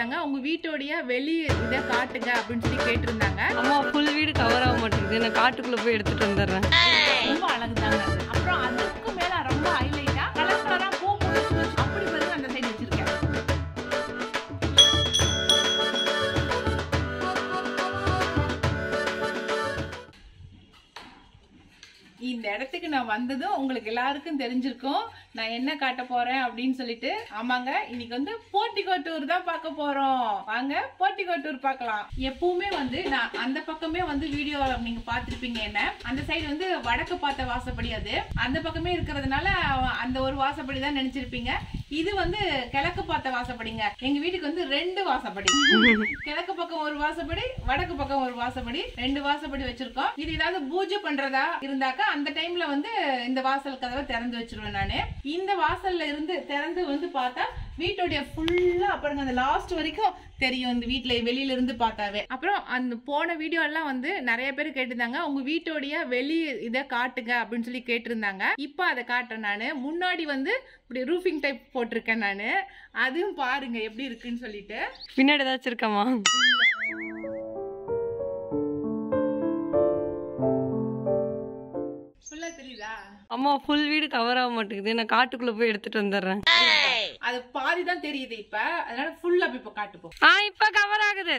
கேட்டிருந்தாங்க உங்க வீட்டோடைய வெளி இதை காட்டுங்க அப்படின்னு சொல்லி கேட்டிருந்தாங்க அம்மா ஃபுல் வீடு கவர் ஆக மாட்டேங்குது நான் காட்டுக்குள்ள போய் எடுத்துட்டு வந்துடுறேன் ரொம்ப அழகுதாங்க அது அப்புறம் அதுக்கு மேல ரொம்ப ஹைலைட்டா கலர் கலரா பூ முடிச்சு வச்சு அப்படி பாருங்க அந்த சைடு வச்சிருக்கேன் இந்த இடத்துக்கு நான் வந்ததும் உங்களுக்கு எல்லாருக்கும் தெரிஞ்சிருக்கும் நான் என்ன காட்ட போறேன் அப்படின்னு சொல்லிட்டு ஆமாங்க இன்னைக்கு வந்து போர்ட்டிகோ டூர் தான் பார்க்க போறோம் வாங்க போர்ட்டிகோ டூர் பார்க்கலாம் எப்பவுமே வந்து நான் அந்த பக்கமே வந்து வீடியோ நீங்க பார்த்திருப்பீங்க என்ன அந்த சைடு வந்து வடக்கு பார்த்த வாசப்படி அது அந்த பக்கமே இருக்கிறதுனால அந்த ஒரு வாசப்படி தான் நினைச்சிருப்பீங்க இது வந்து கிழக்கு பார்த்த வாசப்படிங்க எங்க வீட்டுக்கு வந்து ரெண்டு வாசப்படி கிழக்கு பக்கம் ஒரு வாசப்படி வடக்கு பக்கம் ஒரு வாசப்படி ரெண்டு வாசப்படி வச்சிருக்கோம் இது ஏதாவது பூஜை பண்றதா இருந்தாக்கா அந்த டைம்ல வந்து இந்த வாசல் கதவை திறந்து வச்சிருவேன் நானு இந்த வாசல்ல இருந்து திறந்து வந்து பார்த்தா வீட்டுடைய ஃபுல்லா அப்புறம் அந்த லாஸ்ட் வரைக்கும் தெரியும் இந்த வீட்ல வெளியில இருந்து பார்த்தாவே அப்புறம் அந்த போன வீடியோ எல்லாம் வந்து நிறைய பேர் கேட்டிருந்தாங்க உங்க வீட்டோடைய வெளி இதை காட்டுங்க அப்படின்னு சொல்லி கேட்டிருந்தாங்க இப்போ அதை காட்டுறேன் நானு முன்னாடி வந்து இப்படி ரூஃபிங் டைப் போட்டிருக்கேன் நானு அதுவும் பாருங்க எப்படி இருக்குன்னு சொல்லிட்டு பின்னாடி ஏதாச்சும் இருக்காமா ஃபுல்லா தெரியுதா அம்மா ஃபுல் வீடு கவர் ஆக மாட்டேங்குது நான் காட்டுக்குள்ள போய் எடுத்துட்டு வந்துடுறேன் அது பாதி தான் தெரியுது இப்ப அதனால ஃபுல்லா இப்ப காட்டுப்போம் ஆ இப்ப கவர் ஆகுது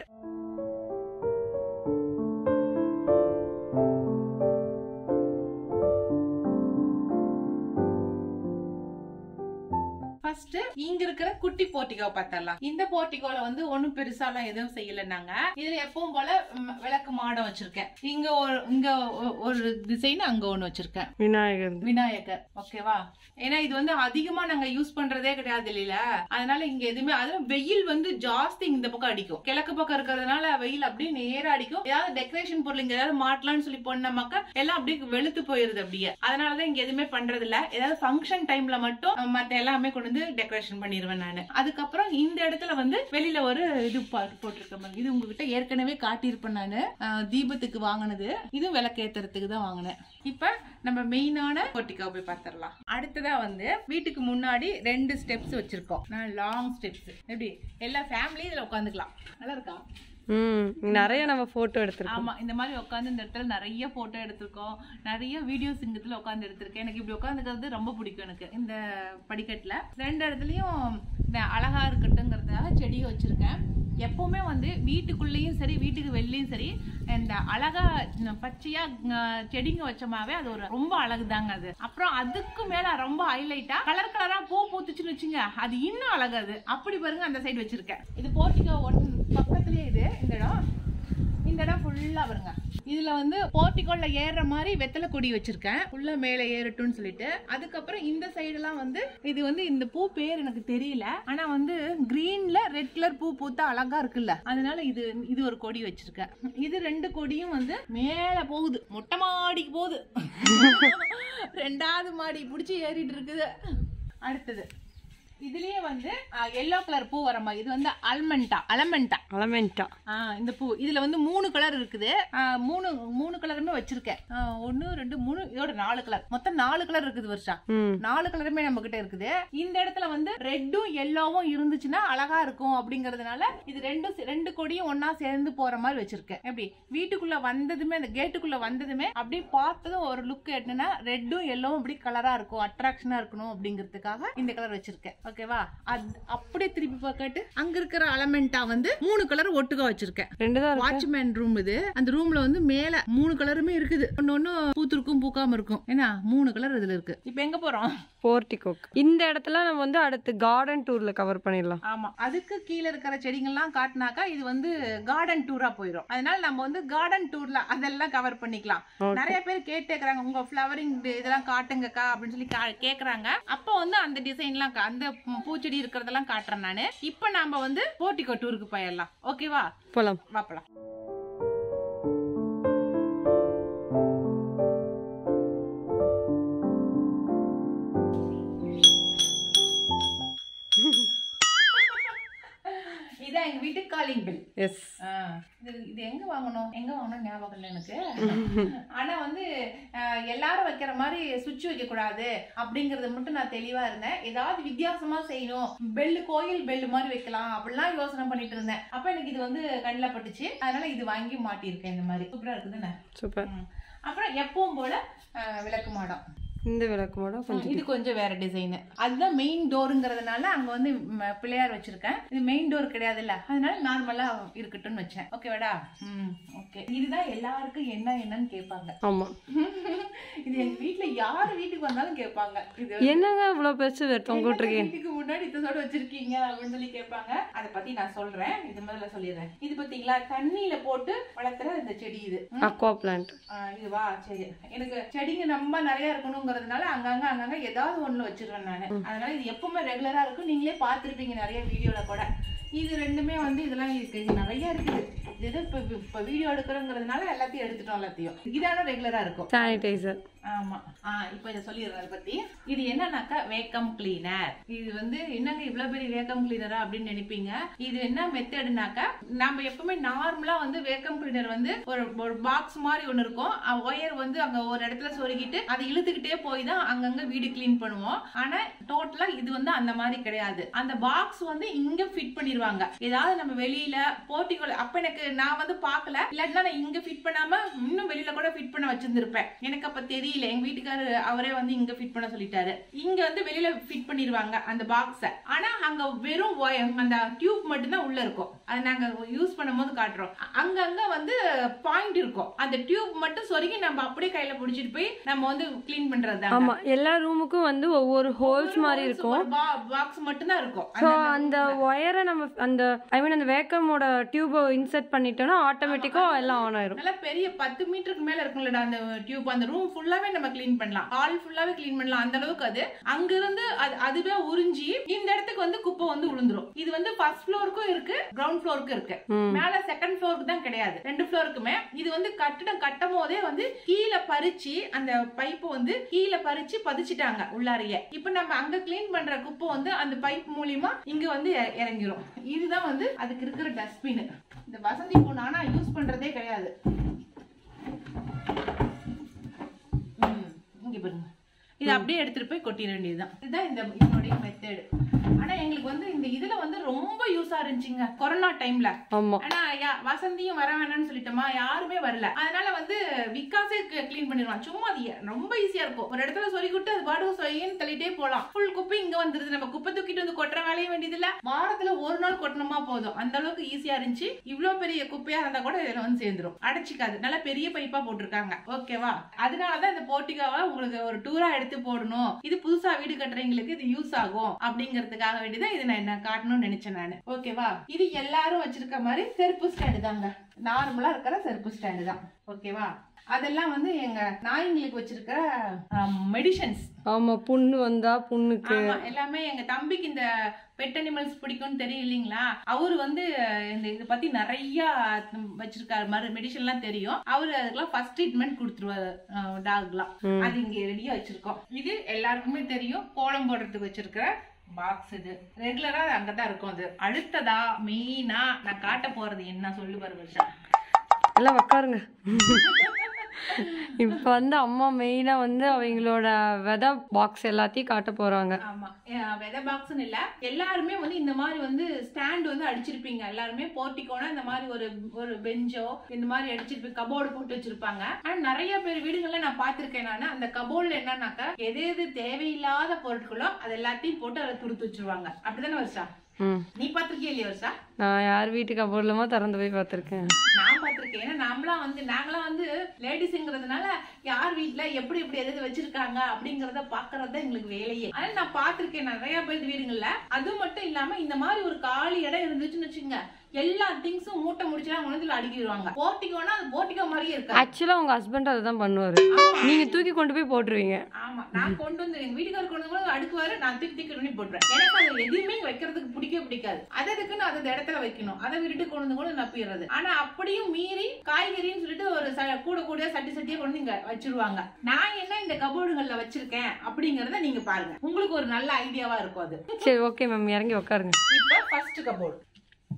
ஃபர்ஸ்ட் இங்க இருக்கிற குட்டி போர்ட்டிகோ பார்த்தரலாம் இந்த போர்ட்டிகோல வந்து ஒண்ணும் பெருசாலாம் எதுவும் செய்யல நாங்க இதுல எப்பவும் போல ம், விளக்கு மாடம் வச்சிருக்கேன் இங்க ஒரு இங்க ஒ- ஒரு டிசைன் அங்க ஒண்ணு வச்சிருக்கேன் விநாயகர் விநாயகர் ஓகேவா ஏன்னா இது வந்து அதிகமா நாங்க யூஸ் பண்றதே கிடையாது இல்லையில அதனால இங்க எதுவுமே அதுவும் வெயில் வந்து ஜாஸ்தி இந்த பக்கம் அடிக்கும் கிழக்கு பக்கம் இருக்கிறதுனால வெயில் அப்படியே நேரா அடிக்கும் ஏதாவது டெக்கரேஷன் பொருள் இங்க ஏதாவது மாட்டலாம்னு சொல்லி போனோமாக்கா எல்லாம் அப்படியே வெளுத்து போயிருது அப்படியே அதனாலதான் இங்க எதுவுமே பண்றது இல்ல ஏதாவது ஃபங்க்ஷன் டைம்ல மட்டும் அஹ், மத்த எல்லாமே கொண்டு வந்து டெக்கரேஷன் பண்ணிடுவேன் நானு அதுக்கப்புறம் இந்த இடத்துல வந்து வெளியில ஒரு இது பா- போட்டிருக்கேன் பாருங்க. இது உங்ககிட்ட ஏற்கனவே காட்டியிருப்பேன் நானு அஹ், தீபத்துக்கு வாங்கினது இது விளக்கேத்துறதுக்கு தான் வாங்கினேன் இப்ப நம்ம மெயினான போர்ட்டிக்கோ போய் பார்த்துடலாம் அடுத்ததா வந்து வீட்டுக்கு முன்னாடி ரெண்டு ஸ்டெப்ஸ் வச்சிருக்கோம் நான் லாங் ஸ்டெப்ஸ் எப்படி எல்லா ஃபேமிலியும் இதுல உட்காந்துக்கலாம் நல்லா இருக்கா ம் நிறைய நம்ம போட்டோ எடுத்திருக்கோம் ஆமா இந்த மாதிரி உட்காந்து இந்த இடத்துல நிறைய போட்டோ எடுத்திருக்கோம் நிறைய வீடியோஸ் இந்த இடத்துல உட்காந்து எடுத்திருக்கேன் எனக்கு இப்படி உட்காந்துக்கிறது ரொம்ப பிடிக்கும் எனக்கு இந்த படிக்கட்டுல ரெண்டு இடத்துலயும் இந்த அழகா இருக்கட்டுங்கிறதுக்காக செடியை வச்சிருக்கேன் எப்பவுமே வந்து வீட்டுக்குள்ளேயும் சரி வீட்டுக்கு வெளியும் சரி இந்த அழகா ந- பச்சையா அஹ், செடிங்க வச்சோமாவே அது ஒரு ரொம்ப அழகுதாங்க அது அப்புறம் அதுக்கு மேல ரொம்ப ஹைலைட்டா கலர் கலரா பூ பூத்துச்சுன்னு வச்சுங்க அது இன்னும் அழகு அது அப்படி பாருங்க அந்த சைடு வச்சிருக்கேன் இது போர்ட்டிகோ ஒன் பக்கத்துலயே இது இந்த இடம் இந்த இடம் ஃபுல்லா வருங்க இதுல வந்து போர்ட்டிகோல ஏறுற மாதிரி வெத்தலை கொடி வச்சிருக்கேன் உள்ள மேல ஏறட்டும்னு சொல்லிட்டு அதுக்கப்புறம் இந்த சைடு எல்லாம் வந்து இது வந்து இந்த பூ பேர் எனக்கு தெரியல ஆனா வந்து கிரீன்ல ரெட் கலர் பூ பூத்தா அழகா இருக்குல்ல அதனால இது இது ஒரு கொடி வச்சிருக்கேன் இது ரெண்டு கொடியும் வந்து மேல போகுது மொட்டை மாடிக்கு போகுது ரெண்டாவது மாடி புடிச்சு ஏறிட்டு இருக்குது அடுத்தது இதுலயே வந்து எல்லோ கலர் பூ வர மாதிரி இது வந்து அல்மெண்டா அலமெண்டா அலமெண்டா ஆ, இந்த பூ இதுல வந்து மூணு கலர் இருக்குது ஆ, மூணு மூணு கலருமே வச்சிருக்கேன் ஆ, ஒண்ணு ரெண்டு மூணு இதோட நாலு கலர் மொத்தம் நாலு கலர் இருக்குது வருஷா ம் நாலு கலருமே நம்ம கிட்ட இருக்குது இந்த இடத்துல வந்து ரெட்டும் எல்லோவும் இருந்துச்சுன்னா அழகா இருக்கும் அப்படிங்கறதுனால இது ரெண்டும் சே- ரெண்டு கொடியும் ஒன்னா சேர்ந்து போற மாதிரி வச்சிருக்கேன் எப்படி வீட்டுக்குள்ள வந்ததுமே அந்த கேட்டுக்குள்ள வந்ததுமே அப்படியே பார்த்ததும் ஒரு லுக் என்னன்னா ரெட்டும் எல்லோவும் அப்படி கலரா இருக்கும் அட்ராக்ஷனா இருக்கணும் அப்படிங்கிறதுக்காக இந்த கலர் வச்சிருக்கேன் ஓகேவா அது அப்படியே திருப்பி பார்க்கட்டு அங்க இருக்கிற அலமெண்டா வந்து மூணு கலர் ஒட்டுக்கா வச்சிருக்கேன் ரெண்டு தான் இருக்கு வாட்ச்மேன் ரூம் இது அந்த ரூம்ல வந்து மேல மூணு கலருமே இருக்குது ஒன்னு ஒண்ணு பூத்திருக்கும் பூக்காம இருக்கும் ஏன்னா மூணு கலர் இதுல இருக்கு இப்ப எங்க போறோம் போர்ட்டிகோக் இந்த இடத்துல நம்ம வந்து அடுத்து கார்டன் டூர்ல கவர் பண்ணிடலாம் ஆமா அதுக்கு கீழே இருக்கிற செடிங்கள்லாம் காட்டினாக்கா இது வந்து கார்டன் டூரா போயிடும் அதனால நம்ம வந்து கார்டன் டூர்ல அதெல்லாம் கவர் பண்ணிக்கலாம் Okay. நிறைய பேர் கேட்டுக்கிறாங்க உங்க ஃப்ளவரிங் இதெல்லாம் காட்டுங்கக்கா அப்படின்னு சொல்லி கா- கேக்குறாங்க அப்போ வந்து அந்த டிசைன்லாம் கா- அந்த பூச்செடி இருக்கிறதெல்லாம் காட்டுறேன் நானு இப்போ நாம வந்து போர்ட்டிகோ டூருக்கு போயிடலாம் ஓகேவா போலாம் வாப்பலாம் இத இதான் எங்க வீட்டு காலிங் பில் எஸ் இது இது எங்க வாங்கணும் எங்க வாங்கணும் ஞாபகம் இல்லை எனக்கு ஆனா வந்து அஹ், எல்லாரும் வைக்கிற மாதிரி சுவிட்ச் வைக்க கூடாது அப்படிங்கறது மட்டும் நான் தெளிவா இருந்தேன் ஏதாவது வித்தியாசமா செய்யணும் பெல்லு கோயில் பெல்லு மாதிரி வைக்கலாம் அப்படிலாம் யோசனை பண்ணிட்டு இருந்தேன் அப்ப எனக்கு இது வந்து கண்ணில் பட்டுச்சு அதனால இது வாங்கி மாட்டியிருக்கேன் இந்த மாதிரி சூப்பரா இருக்குதுன்னு சூப்பர் ம். அப்புறம் எப்பவும் போல அஹ், விளக்கு மாடம் இந்த விளக்கமோட கொஞ்சம் இது கொஞ்சம் வேற டிசைன் அதுதான் மெயின் டோருங்கிறதுனால அங்க வந்து ம், பிள்ளையார் வச்சிருக்கேன் இது மெயின் டோர் கிடையாதுல்ல அதனால நார்மலா இருக்கட்டும்னு வச்சேன் ஓகேவாடா ம் ஓகே இதுதான் எல்லாருக்கும் என்ன என்னன்னு கேட்பாங்க ஆமா இது எங்க வீட்ல யார் வீட்டுக்கு வந்தாலும் கேட்பாங்க இது என்னங்க இவ்வளவு பெருசு தொங்க என்னங்க விட்டுருக்கீங்க வீட்டுக்கு முன்னாடி இதோட வச்சிருக்கீங்க அப்படின்னு சொல்லி கேட்பாங்க அதை பத்தி நான் சொல்றேன் இது முதல்ல சொல்லிடுறேன் இது பாத்தீங்களா தண்ணியில போட்டு வளர்த்துற இந்த செடி இது ம். அக்வா பிளான்ட் ஆ, இதுவா சரி எனக்கு செடிங்க ரொம்ப நிறைய இருக்கணுங்கிறதுனால அங்கங்க அங்கங்க ஏதாவது ஒண்ணு வச்சிருவேன் நானு அதனால இது எப்பவுமே ரெகுலரா இருக்கும் நீங்களே பார்த்திருப்பீங்க நிறைய வீடியோல கூட இது ரெண்டுமே வந்து இதெல்லாம் இருக்கு இது நிறைய இருக்குது இது எது இப்ப இப்ப வீடியோ எடுக்கிறோங்கிறதுனால எல்லாத்தையும் எடுத்துட்டோம் எல்லாத்தையும் இதான ரெகுலரா இருக்கும் சானிடைசர் ஆமா ஆ இப்போ இதை சொல்லிடுறேன் அதை பத்தி இது என்னன்னாக்கா வேக்கம் கிளீனர் இது வந்து என்னங்க இவ்வளவு பெரிய வேக்கம் கிளீனரா அப்படின்னு நினைப்பீங்க இது என்ன மெத்தடுனாக்கா நம்ம எப்பவுமே நார்மலா வந்து வேக்கம் கிளீனர் வந்து ஒரு ஒரு பாக்ஸ் மாதிரி ஒண்ணு இருக்கும் ஒயர் வந்து அங்க ஒரு இடத்துல சொருகிட்டு அதை இழுத்துக்கிட்டே போய் தான் அங்கங்க வீடு க்ளீன் பண்ணுவோம் ஆனா டோட்டலா இது வந்து அந்த மாதிரி கிடையாது அந்த பாக்ஸ் வந்து இங்க ஃபிட் பண்ணிருவாங்க ஏதாவது நம்ம வெளியில போட்டிகள் அப்ப எனக்கு நான் வந்து பார்க்கல இல்லாட்டினா நான் இங்க ஃபிட் பண்ணாம இன்னும் வெளியில கூட ஃபிட் பண்ண வச்சிருந்திருப்பேன் எனக்கு அப்ப தெரியல எங்க வீட்டுக்காரரு அவரே வந்து இங்க ஃபிட் பண்ண சொல்லிட்டாரு இங்க வந்து வெளியில ஃபிட் பண்ணிருவாங்க அந்த பாக்ஸ ஆனா அங்க வெறும் wire- அந்த டியூப் மட்டும் தான் உள்ள இருக்கும் அது நாங்க யூஸ் பண்ணும்போது காட்டுறோம் அ- அங்கங்க வந்து பாயிண்ட் இருக்கும் அந்த டியூப் மட்டும் சொருகி நம்ம அப்படியே கையில புடிச்சிட்டு போய் நம்ம வந்து க்ளீன் பண்றது ஆமா எல்லா ரூமுக்கும் வந்து ஒவ்வொரு ஹோல்ஸ் மாதிரி இருக்கும் பாக்ஸ் மட்டும் தான் இருக்கும் ஸோ அந்த ஒயரை நம்ம அந்த ஐ மீன் அந்த வேக்கமோட டியூபை இன்சர்ட் பண்ணிட்டோம்னா ஆட்டோமேட்டிக்காக எல்லாம் ஆன் ஆயிரும் நல்லா பெரிய பத்து மீட்டருக்கு மேல இருக்கும்லடா அந்த டியூப் அந்த ரூம் ஃபுல்லாவே நம்ம க்ளீன் பண்ணலாம் ஹால் ஃபுல்லாவே க்ளீன் பண்ணலாம் அந்த அளவுக்கு அது அங்க இருந்து அது அதுவே உறிஞ்சி இந்த இடத்துக்கு வந்து குப்பை வந்து விழுந்துரும் இது வந்து ஃபர்ஸ்ட் ஃப்ளோருக்கும் இருக்கு கிரவுண்ட் ஃப்ளோருக்கும் இருக்கு ம். மேல செகண்ட் ஃப்ளோருக்கு தான் கிடையாது ரெண்டு ஃப்ளோருக்குமே இது வந்து கட்டிடம் கட்டும் போதே வந்து கீழே பறிச்சு அந்த பைப்பு வந்து கீழே பறிச்சு பதிச்சிட்டாங்க உள்ளாரையே இப்ப நம்ம அங்க க்ளீன் பண்ற குப்பை வந்து அந்த பைப் மூலியமா இங்க வந்து இற- இறங்கிரும் இதுதான் வந்து அதுக்கு இருக்கிற டஸ்ட்பின் இந்த வசந்தி பொண்ணு ஆனா யூஸ் பண்றதே கிடையாது ம், இங்க பாருங்க இது அப்படியே எடுத்துட்டு போய் கொட்டிட வேண்டியதுதான் இதுதான் இந்த இதனுடைய மெத்தட் ஆனா எங்களுக்கு வந்து இந்த இதுல வந்து ரொம்ப யூஸா இருந்துச்சுங்க கொரோனா டைம்ல ஆமா ஆனா யா- வசந்தியும் வர வேணாம்னு சொல்லிட்டோமா யாருமே வரல அதனால வந்து விகாஸே க்ளீன் பண்ணிடுவான் சும்மா அது எ- ரொம்ப ஈஸியா இருக்கும் ஒரு இடத்துல சொல்லி விட்டு அது பாடு சொல்லின்னு தள்ளிட்டே போலாம் ஃபுல் குப்பை இங்க வந்துருது நம்ம குப்பை தூக்கிட்டு வந்து கொட்டுற வேலையும் வேண்டியது இல்ல வாரத்துல ஒரு நாள் கொட்டணுமா போதும் அந்த அளவுக்கு ஈஸியா இருந்துச்சு இவ்ளோ பெரிய குப்பையா இருந்தா கூட இதுல வந்து சேர்ந்துரும் அடைச்சிக்காது நல்லா பெரிய பைப்பா போட்டிருக்காங்க ஓகேவா அதனாலதான் இந்த போர்ட்டிகாவை உங்களுக்கு ஒரு டூரா எடுத்து போடணும் இது புதுசா வீடு கட்டுறவங்களுக்கு இது யூஸ் ஆகும் அப்படிங்கறதுக்காக வேண்டிதான் இது நான் என்ன காட்டணும்னு நினைச்சேன் நானு ஓகேவா இது எல்லாரும் வச்சிருக்க மாதிரி செருப்பு ஸ்டாண்டு தாங்க நார்மலா இருக்கிற செருப்பு ஸ்டாண்டு தான் ஓகேவா அதெல்லாம் வந்து எங்க நாய்ங்களுக்கு வச்சிருக்கிற மெடிசன்ஸ் ஆமா புண்ணு வந்தா புண்ணுக்கு ஆமா எல்லாமே எங்க தம்பிக்கு இந்த பெட் அனிமல்ஸ் பிடிக்கும்னு தெரியும் இல்லைங்களா அவரு வந்து இந்த இது பத்தி நிறைய வச்சிருக்காரு மாதிரி மெடிசன் எல்லாம் தெரியும் அவரு அதுக்கெல்லாம் ஃபர்ஸ்ட் ட்ரீட்மெண்ட் கொடுத்துருவாரு டாக்லாம் ம். அது இங்க ரெடியா வச்சிருக்கோம் இது எல்லாருக்குமே தெரியும் கோலம் போடுறதுக்கு வச்சிருக்கிற பாக்ஸ் இது ரெகுலரா அங்கதான் இருக்கும் அது அடுத்ததா மெயினா நான் காட்ட போறது என்ன சொல்லு பாரு வருஷா எல்லாம் உக்காருங்க இப்போ வந்து அம்மா மெயினா வந்து அவங்களோட விதை பாக்ஸ் எல்லாத்தையும் காட்ட போறாங்க ஆமா அஹ் விதை பாக்ஸ்னு இல்ல எல்லாருமே வந்து இந்த மாதிரி வந்து ஸ்டாண்ட் வந்து அடிச்சிருப்பீங்க எல்லாருமே போர்ட்டிக்கோனா இந்த மாதிரி ஒரு ஒரு பெஞ்சோ இந்த மாதிரி அடிச்சிருப்பீங்க கபோர்டு போட்டு வச்சிருப்பாங்க ஆனா நிறைய பேர் வீடுகள்ல நான் பார்த்திருக்கேன் நானு அந்த கபோர்ட்ல என்னன்னாக்கா எது எது தேவையில்லாத பொருட்களோ அது எல்லாத்தையும் போட்டு அதை துடுத்து வச்சிருவாங்க அப்படிதானே வருஷா ம் நீ பார்த்திருக்கியா இல்லையா வருஷா நான் யார் வீட்டு கபோர்ட்லமா திறந்து போய் பார்த்துருக்கேன் நான் பார்த்திருக்கேன் ஏன்னா நாமளாம் வந்து நாங்களாம் வந்து லேடிஸ்ங்கிறதுனால யார் வீட்ல எப்படி எப்படி எது எது வச்சிருக்காங்க அப்படிங்கறத பாக்குறது தான் எங்களுக்கு வேலையே ஆனா நான் பார்த்திருக்கேன் நிறைய பேர் வீடுங்கள்ல அது மட்டும் இல்லாம இந்த மாதிரி ஒரு காலி இடம் இருந்துச்சுன்னு வச்சுங்க எல்லா திங்ஸும் மூட்டை முடிச்சுலாம் கொண்டு வந்து அடிக்கிடுவாங்க போர்ட்டிக்கோனா அது போர்ட்டிக்கோ மாதிரியே இருக்காது ஆக்சுவலா உங்க ஹஸ்பண்ட் அதை தான் பண்ணுவாரு நீங்க தூக்கி கொண்டு போய் போட்டுருவீங்க ஆமா நான் கொண்டு வந்து எங்க வீட்டுக்காரர் கொண்டு வந்து அடுக்குவாரு நான் தூக்கி தூக்கி பண்ணி போட்டுறேன் எனக்கு அது எதுவுமே வைக்கிறதுக்கு பிடிக்கவே பிடிக்காது அது அதுக்குன்னு அது அந்த இடத்துல வைக்கணும் அதை விட்டுட்டு கொண்டு வந்து கூட நப்பிடுறது ஆனா அப்படியும் மீறி காய்கறின்னு சொல்லிட்டு ஒரு ச- கூட கூட சட்டி சட்டியா கொண்டு வந்து இங்க வச்சிருவாங்க நான் என்ன இந்த கபோர்டுகள்ல வச்சிருக்கேன் அப்படிங்கறத நீங்க பாருங்க உங்களுக்கு ஒரு நல்ல ஐடியாவா இருக்கும் அது சரி ஓகே மேம் இறங்கி உட்காருங்க இப்ப ஃபர்ஸ்ட் கபோர்டு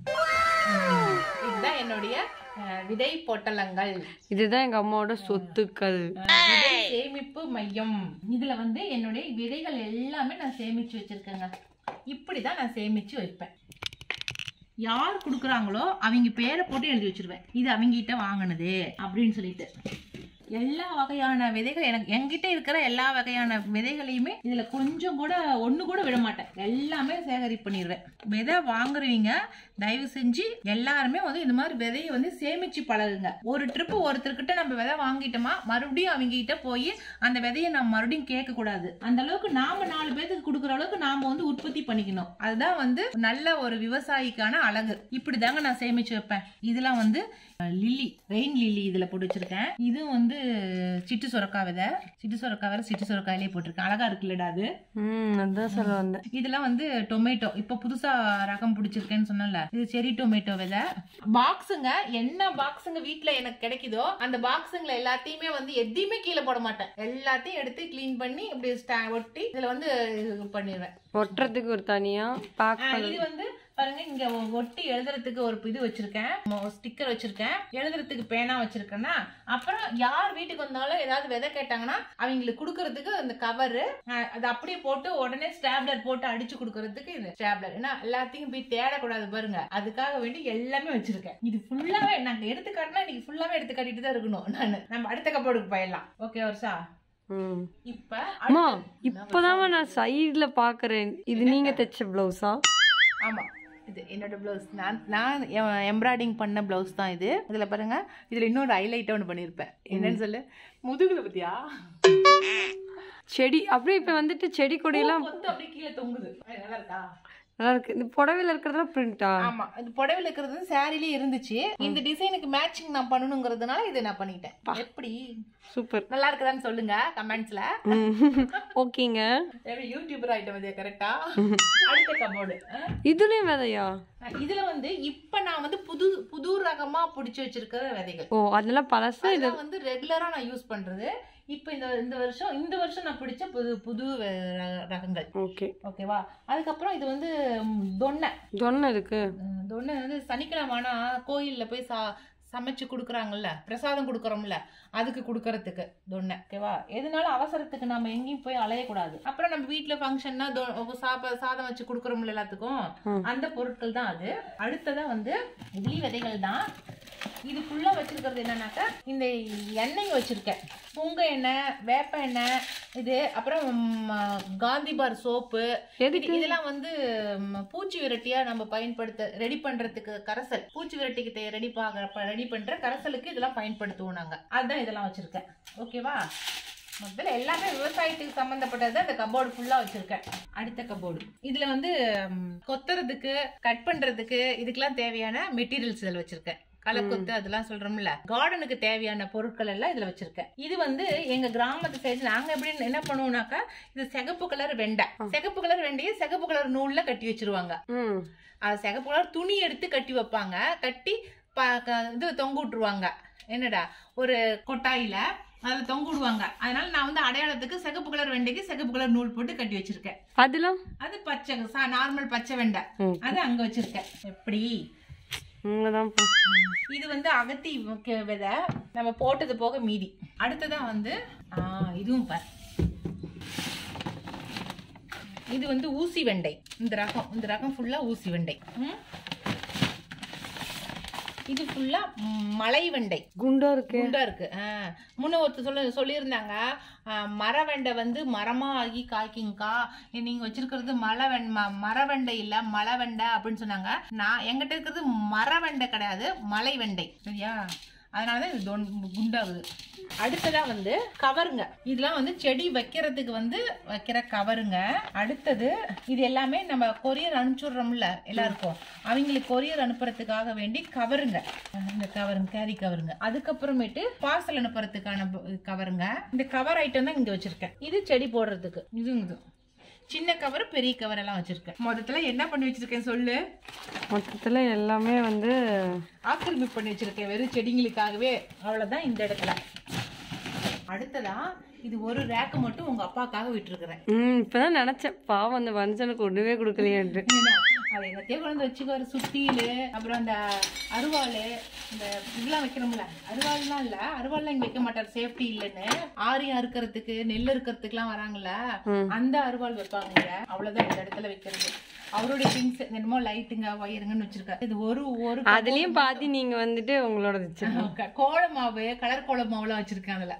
இதுதான் என்னுடைய அஹ், விதை பொட்டலங்கள் இதுதான் எங்க அம்மாவோட சொத்துக்கள் அஹ், விதை சேமிப்பு மையம் இதுல வந்து என்னுடைய விதைகள் எல்லாமே நான் சேமிச்சு வச்சிருக்கேங்க இப்படிதான் நான் சேமிச்சு வைப்பேன் யார் கொடுக்குறாங்களோ அவங்க பேரை போட்டு எழுதி வச்சிருவேன் இது அவங்க கிட்ட வாங்கினது அப்படின்னு சொல்லிட்டு எல்லா வகையான விதைகள் எனக்கு என்கிட்ட இருக்கிற எல்லா வகையான விதைகளையுமே இதுல கொஞ்சம் கூட ஒண்ணு கூட விட மாட்டேன் எல்லாமே சேகரிப்பு பண்ணிடுவேன் விதை வாங்குறவங்க தயவு செஞ்சு எல்லாருமே வந்து இந்த மாதிரி விதையை வந்து சேமிச்சு பழகுங்க ஒரு ட்ரிப்பு ஒருத்தர்கிட்ட நம்ம விதை வாங்கிட்டோமா மறுபடியும் அவங்க கிட்ட போய் அந்த விதையை நம்ம மறுபடியும் கேட்க கூடாது அந்த அளவுக்கு நாம நாலு பேத்துக்கு கொடுக்குற அளவுக்கு நாம வந்து உற்பத்தி பண்ணிக்கணும் அதுதான் வந்து நல்ல ஒரு விவசாயிக்கான அழகு இப்படிதாங்க நான் சேமிச்சு வைப்பேன் இதெல்லாம் வந்து லில்லி ரெயின் லில்லி இதுல போட்டு வச்சிருக்கேன் இது வந்து சிட்டு சுரக்காய் விதை சிட்டு சுரக்காய் வேற சிட்டு சுரக்காயிலே போட்டிருக்கேன் அழகா இருக்குல்லடா அது ம் அதான் சொல்ல வந்தேன் இதெல்லாம் வந்து டொமேட்டோ இப்ப புதுசா ரகம் பிடிச்சிருக்கேன்னு சொன்னல இது செரி டொமேட்டோ விதை பாக்ஸுங்க என்ன பாக்ஸுங்க வீட்ல எனக்கு கிடைக்குதோ அந்த பாக்ஸுங்கள எல்லாத்தையுமே வந்து எதையுமே கீழே போட மாட்டேன் எல்லாத்தையும் எடுத்து க்ளீன் பண்ணி இப்படி ஸ்டா- ஒட்டி இதுல வந்து இது பண்ணிடுவேன் ஒட்டுறதுக்கு ஒரு தனியா பேக் ஆ, இது வந்து பாருங்க இங்க ஒ- ஒட்டி எழுதுறதுக்கு ஒரு இது வச்சிருக்கேன் ஸ்டிக்கர் வச்சிருக்கேன் எழுதுறதுக்கு பேனா வச்சிருக்கேன்னா அப்புறம் யார் வீட்டுக்கு வந்தாலும் ஏதாவது விதை கேட்டாங்கன்னா அவங்களுக்கு கொடுக்கறதுக்கு அந்த கவரு அது அப்படியே போட்டு உடனே ஸ்டாப்லர் போட்டு அடிச்சு கொடுக்கறதுக்கு இது ஸ்டாப்லர் ஏன்னா எல்லாத்தையும் போய் தேடக்கூடாது பாருங்க அதுக்காக வேண்டி எல்லாமே வச்சிருக்கேன் இது ஃபுல்லாவே நாங்க எடுத்து காட்டினா இன்னைக்கு ஃபுல்லாவே எடுத்து காட்டிட்டு தான் இருக்கணும் நான் நம்ம அடுத்த கப்போர்டுக்கு போயிடலாம் ஓகே வருஷா ம் இப்ப அம்மா இப்போதான் நான் சைடுல பாக்குறேன் இது நீங்க தைச்ச பிளவுஸா ஆமா இது என்னோட பிளவுஸ் நான் நான் எம்ப்ராய்டிங் பண்ண பிளவுஸ் தான் இது இதுல பாருங்க இதுல இன்னொரு ஹைலைட் ஒன்று பண்ணியிருப்பேன் என்னன்னு சொல்லு முதுகுல பத்தியா செடி அப்படியே இப்ப வந்துட்டு செடி கொடியெல்லாம் கொத்து அப்படியே கீழே தொங்குது அது நல்லா இருக்கா நல்லா இருக்கு இந்த புடவையில இருக்கிறதுலாம் பிரிண்டா ஆமா இது புடவைல இருக்கிறது சாரிலே இருந்துச்சு இந்த டிசைனுக்கு மேட்சிங் நான் பண்ணணுங்கிறதுனால இதை நான் பண்ணிட்டேன் எப்படி சூப்பர் நல்லா இருக்குதான்னு சொல்லுங்க கமெண்ட்ஸ்ல ஓகேங்க எப்படி யூடியூபர் ஐட்டம் இது கரெக்டா அடுத்த கபோர்டு இதுலயும் விதையா இதுல வந்து இப்ப நான் வந்து புது புது ரகமா புடிச்சு வச்சிருக்கிற விதைகள் ஓ அதெல்லாம் பழசு இது இதெல்லாம் வந்து ரெகுலரா நான் யூஸ் பண்றது இப்போ இந்த இந்த வருஷம் இந்த வருஷம் நான் பிடிச்ச புது புது ர- ரகங்கள் ஓகே ஓகேவா அதுக்கப்புறம் இது வந்து ம், தொன்னை ஜொன்ன இருக்கு ம், தொன்னை வந்து சனிக்கிழமை ஆனா கோயில்ல போய் சா சமைச்சு கொடுக்குறாங்கல்ல பிரசாதம் கொடுக்குறோம்ல அதுக்கு கொடுக்கறதுக்கு தொன்னை ஓகேவா எதுனாலும் அவசரத்துக்கு நம்ம எங்கேயும் போய் அலையக்கூடாது அப்புறம் நம்ம வீட்டில் ஃபங்க்ஷன்னா சாப்ப சாதம் வச்சு கொடுக்குறோம்ல எல்லாத்துக்கும் ம். அந்த பொருட்கள் தான் அது அடுத்ததா வந்து இட்லி விதைகள் தான் இது ஃபுல்லா வச்சிருக்கிறது என்னன்னாக்கா இந்த எண்ணெய் வச்சிருக்கேன் பூங்க எண்ணெய் வேப்ப எண்ணெய் இது அப்புறம் ம், காந்தி பார் சோப்பு எதுக்கு? இதெல்லாம் வந்து ம், பூச்சி விரட்டியா நம்ம பயன்படுத்த ரெடி பண்றதுக்கு கரைசல் பூச்சி விரட்டிக்கு ரெடி ரெடி பண்ற கரைசலுக்கு இதெல்லாம் பயன்படுத்துவோம் நாங்க அதுதான் இதெல்லாம் வச்சிருக்கேன் ஓகேவா முதல்ல எல்லாமே விவசாயத்துக்கு சம்பந்தப்பட்டது அந்த கபோர்டு ஃபுல்லா வச்சிருக்கேன் அடுத்த கபோர்டு இதுல வந்து ம், கொத்துறதுக்கு கட் பண்றதுக்கு இதுக்கெல்லாம் தேவையான மெட்டீரியல்ஸ் இதில் வச்சிருக்கேன் களைக்கொத்து அதெல்லாம் சொல்றோம்ல கார்டனுக்கு தேவையான பொருட்கள் எல்லாம் இதுல வச்சிருக்கேன் இது வந்து எங்க கிராமத்து சைடு நாங்க எப்படி என்ன பண்ணுவோம்னாக்கா இது சிகப்பு கலர் வெண்டை சிகப்பு கலர் வெண்டையை சிகப்பு கலர் நூல்ல கட்டி வச்சிருவாங்க ம் அது சிகப்பு கலர் துணி எடுத்து கட்டி வைப்பாங்க கட்டி ப- க- இது தொங்க விட்டுருவாங்க என்னடா ஒரு கொட்டாயில அதுல தொங்க விடுவாங்க அதனால நான் வந்து அடையாளத்துக்கு சிகப்பு கலர் வெண்டைக்கு சிகப்பு கலர் நூல் போட்டு கட்டி வச்சிருக்கேன் அதெல்லாம் அது பச்சை நார்மல் பச்சை வெண்டை ம். அது அங்க வச்சிருக்கேன் எப்படி உண்மைதான் இது வந்து அகத்தி க- விதை நம்ம போட்டது போக மீதி அடுத்ததா வந்து ஆ, இதுவும் பாரு இது வந்து ஊசி வெண்டை இந்த ரகம் இந்த ரகம் ஃபுல்லா ஊசி வெண்டை ம்? இது ஃபுல்லா மலை வெண்டை குண்டா இருக்கு குண்டா இருக்கு ஆ. முன்ன ஒருத்தர் சொல்ல சொல்லியிருந்தாங்க ஆ, மரவெண்டை வந்து மரமா ஆகி காய்க்குங்கக்கா நீங்க வச்சிருக்கிறது மலை வெண் ம- மரவெண்டை இல்ல மலைவெண்டை அப்படின்னு சொன்னாங்க நான் எங்கிட்ட இருக்கிறது மரவெண்டை கிடையாது மலை வெண்டை சரியா அதனாலதான் இது தொன்- குண்டாகுது அடுத்ததா வந்து கவருங்க இதெல்லாம் வந்து செடி வைக்கிறதுக்கு வந்து வைக்கிற கவருங்க அடுத்தது இது எல்லாமே நம்ம கொரியர் அனுப்பிச்சுடுறோம்ல எல்லாருக்கும் அவங்களுக்கு கொரியர் அனுப்புறதுக்காக வேண்டி கவருங்க இந்த கவருங்க கேரி கவருங்க அதுக்கப்புறமேட்டு பார்சல் அனுப்புறதுக்கான ப- கவருங்க இந்த கவர் ஐட்டம் தான் இங்க வச்சிருக்கேன் இது செடி போடுறதுக்கு இது இது சின்ன கவர் பெரிய கவர் எல்லாம் வச்சிருக்கேன் மொத்தத்துல என்ன பண்ணி வச்சிருக்கேன் சொல்லு மொத்தத்துல எல்லாமே வந்து ஆக்கிரமிப்பு பண்ணி வச்சிருக்கேன் வெறும் செடிங்களுக்காகவே அவ்வளவுதான் இந்த இடத்துல அடுத்ததா இது ஒரு ரேக்கு மட்டும் உங்க அப்பாக்காக விட்டுருக்கிறேன் ம் இப்பதான் நினைச்சேன் பாவம் அந்த மனுஷனுக்கு ஒண்ணுமே கொடுக்கலையேன்ட்டு ஏன்னா, அது என்னத்தையோ கொண்டு வந்து வச்சுக்குவாரு சுத்தியிலு அப்புறம் அந்த அருவாள் இந்த இதெல்லாம் வைக்கிறோம்ல அருவாள்லாம் இல்ல அருவாள்லாம் இங்க வைக்க மாட்டார் சேஃப்டி இல்லைன்னு ஆரியம் அறுக்கிறதுக்கு நெல் அறுக்கிறதுக்குலாம் வராங்கல்ல ம். அந்த அருவாள் வைப்பாங்க இங்க அவ்வளவுதான் இந்த இடத்துல வைக்கிறது அவருடைய திங்ஸ் என்னமோ லைட்டுங்க வயருங்கன்னு வச்சிருக்காரு இது ஒரு ஒரு அதுலயும் பாதி நீங்க வந்துட்டு உங்களோட வச்சிருக்கீங்க க- கோல மாவு கலர் கோல மாவுலாம் வச்சிருக்கேன் அதுல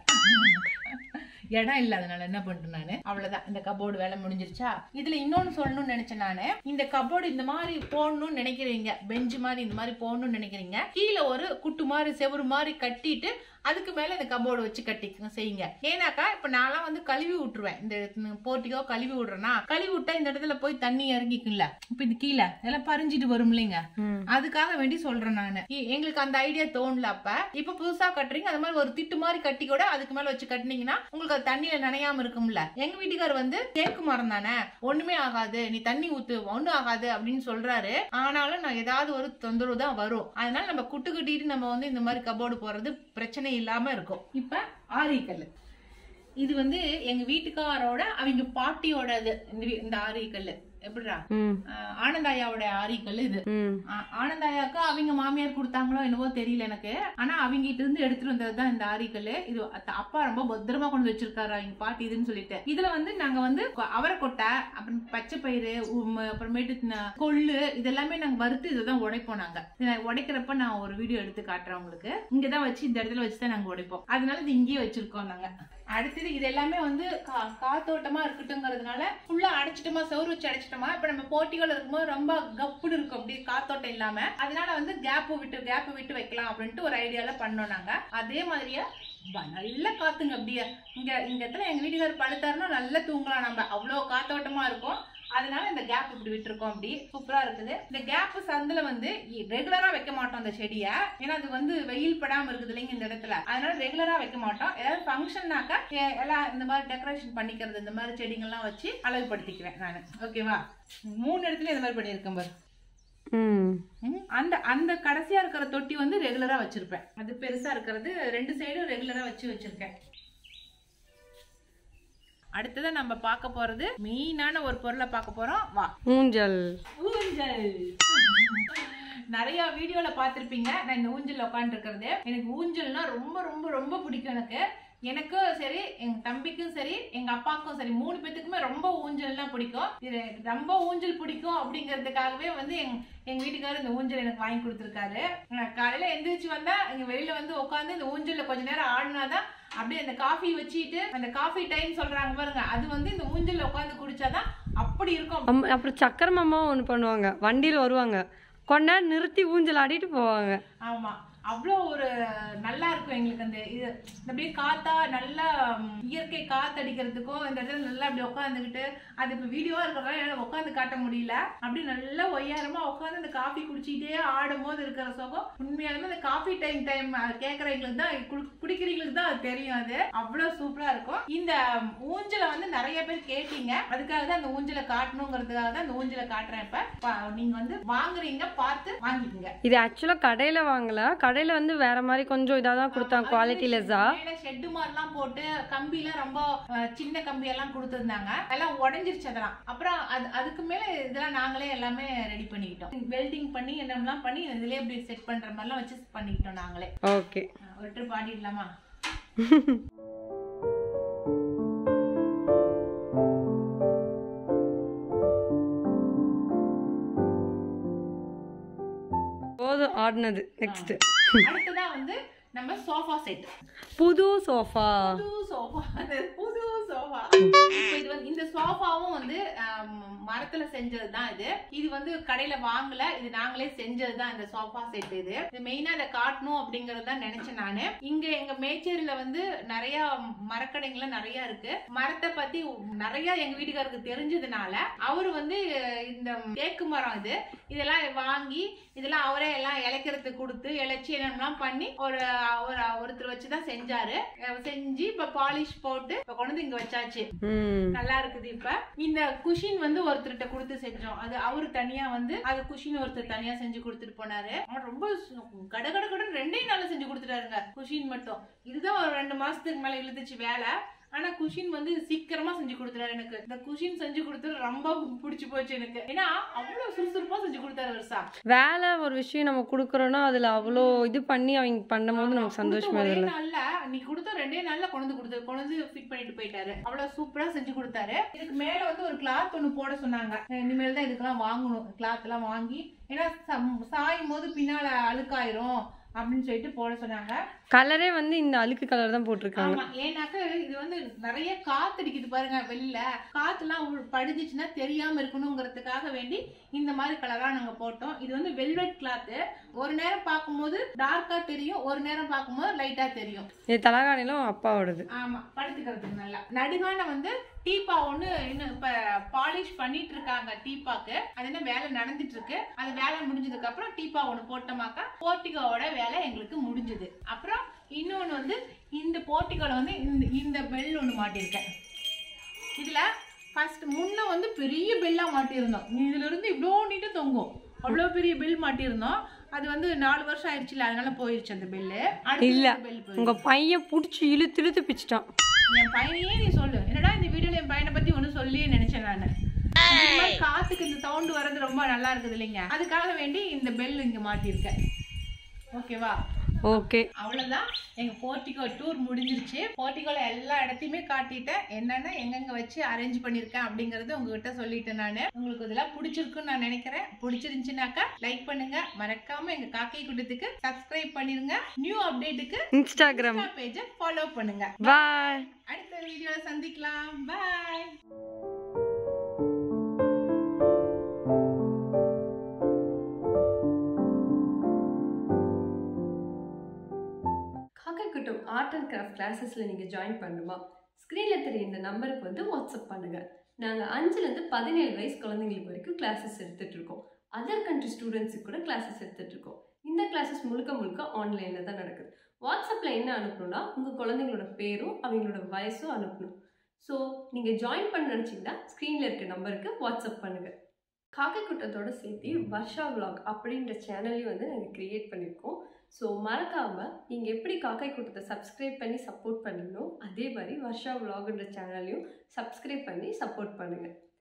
இடம் இல்ல அதனால என்ன பண்ணிட்டேன் நானு அவ்வளவுதான் இந்த கபோர்டு வேலை முடிஞ்சிருச்சா இதுல இன்னொன்னு சொல்லணும்னு நினைச்சேன் நானு இந்த கபோர்டு இந்த மாதிரி போடணும்னு நினைக்கிறீங்க பெஞ்சு மாதிரி இந்த மாதிரி போடணும்னு நினைக்கிறீங்க கீழே ஒரு குட்டு மாதிரி செவுரு மாதிரி கட்டிட்டு அதுக்கு மேல இந்த கபோர்டு வச்சு கட்டிக்க செய்யுங்க ஏன்னாக்கா இப்ப நான்லாம் வந்து கழுவி விட்டுருவேன் இந்த போர்ட்டிக்கோ கழுவி விடுறேன்னா கழுவி விட்டா இந்த இடத்துல போய் தண்ணி இறங்கிக்கும்ல இப்ப இது கீழே எல்லாம் பறிஞ்சிட்டு வரும் இல்லைங்க ம். அதுக்காக வேண்டி சொல்றேன் நானு எ- எங்களுக்கு அந்த ஐடியா தோணல அப்ப இப்ப புதுசா கட்டுறீங்க அது மாதிரி ஒரு திட்டு மாதிரி கட்டி கூட அதுக்கு மேல வச்சு கட்டினீங்கன்னா உங்களுக்கு அது தண்ணியில நனையாம இருக்கும்ல எங்க வீட்டுக்கார் வந்து தேக்கு மரம் தானே ஒண்ணுமே ஆகாது நீ தண்ணி ஊத்து ஒண்ணும் ஆகாது அப்படின்னு சொல்றாரு ஆனாலும் நான் ஏதாவது ஒரு தொந்தரவு தான் வரும் அதனால நம்ம குட்டு கட்டிட்டு நம்ம வந்து இந்த மாதிரி கபோர்டு போறது பிரச்சனை இல்லாம இருக்கும் இப்ப ஆரிக்கல் இது வந்து எங்க வீட்டுக்காரோட அவங்க பாட்டியோட இது இந்த வீ- இந்த ஆரிக்கல் எப்படிடா ம் ஆஹ் ஆனந்தாயாவோட ஆரிக்கல் இது ம் ஆ- ஆனந்தாயாக்கு அவங்க மாமியார் கொடுத்தாங்களோ என்னவோ தெரியல எனக்கு ஆனா அவங்க கிட்ட இருந்து எடுத்துட்டு வந்ததுதான் இந்த ஆரிக்கல் இது அத்த- அப்பா ரொம்ப பத்திரமா கொண்டு வச்சிருக்காரு அவங்க பாட்டி இதுன்னு சொல்லிட்டு இதுல வந்து நாங்க வந்து கொ- அவரைக்கொட்டை அப்புறம் பச்சை பயிறு உம், அப்புறமேட்டு ந- கொள்ளு இதெல்லாமே நாங்க வறுத்து இதுதான் உடைப்போம் நாங்க இதை நான் உடைக்கிறப்ப நான் ஒரு வீடியோ எடுத்து காட்டுறேன் உங்களுக்கு இங்கதான் வச்சு இந்த இடத்துல வச்சு தான் நாங்க உடைப்போம் அதனால இது இங்கேயே வச்சிருக்கோம் நாங்க அடுத்தது இது எல்லாமே வந்து கா- காத்தோட்டமா இருக்கட்டுங்கிறதுனால ஃபுல்லா அடைச்சிட்டோமா சவுறு வச்சு அடைச்சிட்டோமா இப்ப நம்ம போட்டிகள் இருக்கும்போது ரொம்ப கப்புன்னு இருக்கும் அப்படி காத்தோட்டம் இல்லாம அதனால வந்து கேப் விட்டு கேப் விட்டு வைக்கலாம் அப்படின்ட்டு ஒரு ஐடியால பண்ணோம் நாங்க அதே மாதிரியே ப- நல்ல காத்துங்க அப்படியே இங்க இந்த இடத்துல எங்க வீட்டுக்காரர் படுத்தாருன்னா நல்லா தூங்கலாம் நம்ம அவ்வளவு காத்தோட்டமா இருக்கும் அதனால இந்த கேப் இப்படி விட்டுருக்கோம் அப்படி சூப்பரா இருக்குது இந்த கேப் சந்தில வந்து ரெகுலரா வைக்க மாட்டோம் அந்த செடியை ஏன்னா அது வந்து வெயில் படாம இருக்குது இல்லைங்க இந்த இடத்துல அதனால ரெகுலரா வைக்க மாட்டோம் ஏதாவது ஃபங்க்ஷன்னாக்கா எல்லாம் இந்த மாதிரி டெக்கரேஷன் பண்ணிக்கிறது இந்த மாதிரி செடிங்கள்லாம் வச்சு அழகுபடுத்திக்குவேன் நான் ஓகேவா மூணு இடத்துல இந்த மாதிரி பண்ணியிருக்கேன் பாரு ம் ம், அந்த அந்த கடைசியா இருக்கிற தொட்டி வந்து ரெகுலரா வச்சிருப்பேன் அது பெருசா இருக்கிறது ரெண்டு சைடும் ரெகுலரா வச்சு வச்சிருக்கேன் அடுத்ததா நம்ம பார்க்க போறது மெயினான ஒரு பொருளை பார்க்க போறோம் வா ஊஞ்சல் ஊஞ்சல் நிறைய வீடியோல பார்த்திருப்பீங்க நான் இந்த ஊஞ்சல்ல உட்காந்துருக்கிறது எனக்கு ஊஞ்சல்னா ரொம்ப ரொம்ப ரொம்ப பிடிக்கும் எனக்கு எனக்கும் சரி எங்க தம்பிக்கும் சரி எங்க அப்பாவுக்கும் சரி மூணு பேத்துக்குமே ரொம்ப ஊஞ்சல்னா பிடிக்கும் இது ரொம்ப ஊஞ்சல் பிடிக்கும் அப்படிங்கிறதுக்காகவே வந்து எங்க எங்க வீட்டுக்காரர் இந்த ஊஞ்சல் எனக்கு வாங்கி கொடுத்துருக்காரு நான் காலையில எந்திரிச்சு வந்தா இங்க வெளியில வந்து உட்காந்து இந்த ஊஞ்சல்ல கொஞ்ச நேரம் ஆடினாதான் அப்படியே அந்த காஃபி வச்சுட்டு அந்த காஃபி டைம் சொல்றாங்க பாருங்க அது வந்து இந்த ஊஞ்சல்ல உட்காந்து குடிச்சாதான் அப்படி இருக்கும் அம்- அப்புறம் சக்கர மாமா ஒன்று பண்ணுவாங்க வண்டியில் வருவாங்க கொஞ்ச நேரம் நிறுத்தி ஊஞ்சல் ஆடிட்டு போவாங்க ஆமா அவ்வளோ ஒரு நல்லா இருக்கும் எங்களுக்கு அந்த இது இந்த அப்படியே காத்தா நல்லா ம், இயற்கை காத்தடிக்கிறதுக்கும் இந்த இடத்துல நல்லா அப்படி உட்காந்துக்கிட்டு அது இப்போ வீடியோவா இருக்கிறதால என்னால் உட்காந்து காட்ட முடியல அப்படி நல்லா ஒய்யாரமா உட்காந்து அந்த காஃபி குடிச்சிக்கிட்டே ஆடும் போது இருக்கிற சுகம் உண்மையாலுமே அந்த காஃபி டைம் டைம் கேட்குறவங்களுக்கு தான் குடி- குடிக்கிறவங்களுக்கு தான் அது தெரியும் அது அவ்வளோ சூப்பரா இருக்கும் இந்த ஊஞ்சலை வந்து நிறைய பேர் கேட்டீங்க அதுக்காக தான் அந்த ஊஞ்சலை காட்டணுங்கிறதுக்காக தான் அந்த ஊஞ்சலை காட்டுறேன் இப்ப பா- நீங்க வந்து வாங்குறீங்க பார்த்து வாங்கிக்கோங்க இது ஆக்சுவலாக கடையில் வாங்கல கடையில் வந்து வேற மாதிரி கொஞ்சம் இதாக தான் கொடுத்தாங்க குவாலிட்டி லெஸ்ஸா ஷெட்டு மாதிரிலாம் போட்டு கம்பிலாம் ரொம்ப அஹ், சின்ன கம்பி எல்லாம் கொடுத்துருந்தாங்க எல்லாம் உடஞ்சிருச்சு அதெல்லாம் அப்புறம் அது அதுக்கு மேல இதெல்லாம் நாங்களே எல்லாமே ரெடி பண்ணிக்கிட்டோம் வெல்டிங் பண்ணி என்னெல்லாம் பண்ணி இதுலயே இப்படி செட் பண்ற மாதிரிலாம் வச்சு பண்ணிக்கிட்டோம் நாங்களே ஓகே அஹ், ஒரு ட்ரிப் ஆடிடலாமா போதும் ஆடினது நெக்ஸ்ட் அடுத்ததா வந்து நம்ம சோஃபா செட் புது சோஃபா புது சோஃபா அது புது சோஃபா இது வந்து இந்த சோஃபாவும் வந்து ஆம், மரத்துல செஞ்சது தான் இது இது வந்து கடையில வாங்கல இது நாங்களே செஞ்சது தான் இந்த சோஃபா செட் இது இது மெயினா இதை காட்டணும் அப்படிங்கறது தான் நினைச்சேன் நானு இங்க எங்க மேச்சேரியில வந்து நிறைய மரக்கடைங்கள்ல நிறைய இருக்கு மரத்தை பத்தி நிறைய எங்க வீட்டுக்காருக்கு தெரிஞ்சதுனால அவரு வந்து இந்த தேக்கு மரம் இது இதெல்லாம் வாங்கி இதெல்லாம் அவரே எல்லாம் இழைக்கிறதுக்கு கொடுத்து இழைச்சி என்னெல்லாம் பண்ணி ஒரு ஒரு ஒருத்தர் வச்சு தான் செஞ்சாரு அஹ் செஞ்சு இப்ப பாலிஷ் போட்டு இப்ப கொண்டு வந்து இங்க வச்சாச்சு ம் நல்லா இருக்குது இப்ப இந்த குஷின் வந்து ஒருத்தர்கிட்ட கொடுத்து செஞ்சோம் அது அவரு தனியா வந்து அது குஷின் ஒருத்தர் தனியா செஞ்சு கொடுத்துட்டு போனாரு அவர் ரொம்ப சு- கட கட கடன்னு ரெண்டே நாள்ல செஞ்சு கொடுத்துட்டாருங்க குஷின் மட்டும் இதுதான் ஒரு ரெண்டு மாசத்துக்கு மேல இழுத்துச்சு வேலை ஆனா குஷின் வந்து சீக்கிரமா செஞ்சு கொடுத்துறாரு எனக்கு இந்த குஷின் செஞ்சு கொடுத்தது ரொம்ப பிடிச்சு போச்சு எனக்கு ஏன்னா அவ்வளவு சுறுசுறுப்பா செஞ்சு கொடுத்தாரு வருஷா வேலை ஒரு விஷயம் நம்ம கொடுக்குறோன்னா அதில் அவ்வளோ இது பண்ணி அவங்க பண்ணும்போது நமக்கு சந்தோஷமா ஒரே இதில்ல நாள்ல நீ கொடுத்த ரெண்டே நாள்ல கொண்டு வந்து கொடுத்தாரு கொண்டு வந்து ஃபிட் பண்ணிட்டு போயிட்டாரு அவ்வளவு சூப்பரா செஞ்சு கொடுத்தாரு இதுக்கு மேல வந்து ஒரு கிளாத் ஒண்ணு போட சொன்னாங்க இனிமேல் தான் இதுக்கெல்லாம் வாங்கணும் கிளாத் எல்லாம் வாங்கி ஏன்னா சம்- சாயும் போது பின்னால அழுக்காயிரும் அப்படின்னு சொல்லிட்டு போட சொன்னாங்க கலரே வந்து இந்த அழுக்கு கலர் தான் போட்டிருக்காங்க ஆமா ஏன்னாக்க இது வந்து நிறைய காத்தடிக்குது பாருங்க வெளில காத்துலாம் உள் படிஞ்சிச்சுன்னா தெரியாம இருக்கணுங்கிறதுக்காக வேண்டி இந்த மாதிரி கலரா நாங்க போட்டோம் இது வந்து வெல்வெட் கிளாத் ஒரு நேரம் பார்க்கும்போது டார்க்கா தெரியும் ஒரு நேரம் பார்க்கும்போது லைட்டா தெரியும் இது தலகாணிலும் அப்பாவோடது ஆமா படுத்துக்கிறதுக்கு நல்லா நடுகான வந்து டீப்பா ஒண்ணு இன்னும் இப்ப பாலிஷ் பண்ணிட்டு இருக்காங்க டீப்பாக்கு அது என்ன வேலை நடந்துட்டு இருக்கு அது வேலை முடிஞ்சதுக்கு அப்புறம் டீப்பா ஒண்ணு போட்டோமாக்கா போர்ட்டிகோவோட வேலை எங்களுக்கு முடிஞ்சது அப்புறம் இன்னொன்னு வந்து இந்த போர்ட்டிகோல வந்து இந்த இந்த பெல் ஒண்ணு மாட்டியிருக்கேன் இதுல ஃபர்ஸ்ட் முன்ன வந்து பெரிய பெல்லா மாட்டியிருந்தோம் இதுல இருந்து இவ்வளோ நீட்டு தொங்கும் அவ்வளோ பெரிய பெல் மாட்டியிருந்தோம் அது வந்து நாலு வருஷம் ஆயிடுச்சுல அதனால போயிருச்சு அந்த பெல்லு இல்ல. பெல் உங்க பையன் பிடிச்சி இழுத்து இழுத்து பிச்சிட்டான் என் பையனையே நீ சொல்லு என்னடா இந்த வீடியோல என் பையனை பத்தி ஒண்ணு சொல்லியே நினைச்சேன் நானு இந்த மாதிரி காத்துக்கு இந்த சவுண்ட் வர்றது ரொம்ப நல்லா இருக்குது இல்லைங்க அதுக்காக வேண்டி இந்த பெல் இங்க மாட்டியிருக்கேன் ஓகேவா ஓகே அவ்வளவுதான் எங்க போர்ட்டிகோ டூர் முடிஞ்சிருச்சு போர்ட்டிகோல எல்லா இடத்தையுமே காட்டிட்டேன் என்னென்ன எங்கெங்க வச்சு அரேஞ்ச் பண்ணிருக்கேன் அப்படிங்கறது உங்ககிட்ட சொல்லிட்டேன் நானு உங்களுக்கு இதெல்லாம் பிடிச்சிருக்குன்னு நான் நினைக்கிறேன் பிடிச்சிருந்துச்சுனாக்கா லைக் பண்ணுங்க மறக்காம எங்க காக்கை கூட்டத்துக்கு சப்ஸ்கிரைப் பண்ணிருங்க நியூ அப்டேட்டுக்கு இன்ஸ்டாகிராம் பேஜை ஃபாலோ பண்ணுங்க பாய் அடுத்த வீடியோல சந்திக்கலாம் bye Kakkaikoottam art and craft கிளாஸஸில் நீங்கள் ஜாயின் பண்ணணுமா ஸ்க்ரீனில் தெரிய இந்த நம்பருக்கு வந்து வாட்ஸ்அப் பண்ணுங்கள் நாங்கள் அஞ்சுலேருந்து பதினேழு வயசு குழந்தைங்களுக்கு வரைக்கும் கிளாஸஸ் எடுத்துகிட்டு இருக்கோம் அதர் கண்ட்ரி ஸ்டூடெண்ட்ஸுக்கு கூட கிளாஸஸ் எடுத்துகிட்டு இருக்கோம் இந்த கிளாஸஸ் முழுக்க முழுக்க ஆன்லைனில் தான் நடக்குது வாட்ஸ்அப்பில் என்ன அனுப்பணும்னா உங்கள் குழந்தைங்களோட பேரும் அவங்களோட வயசும் அனுப்பணும் ஸோ நீங்கள் ஜாயின் பண்ண நினச்சிங்கன்னா ஸ்க்ரீனில் இருக்க நம்பருக்கு வாட்ஸ்அப் பண்ணுங்கள் காக்கை கூட்டத்தோட சேர்த்து வர்ஷா vlog அப்படின்ற சேனலையும் வந்து நாங்கள் க்ரியேட் பண்ணியிருக்கோம் ஸோ மறக்காமல் நீங்கள் எப்படி காக்கை கூட்டத்தை சப்ஸ்கிரைப் பண்ணி சப்போர்ட் பண்ணீங்களோ அதே மாதிரி வர்ஷா vlogன்ற சேனலையும் சப்ஸ்கிரைப் பண்ணி சப்போர்ட் பண்ணுங்கள்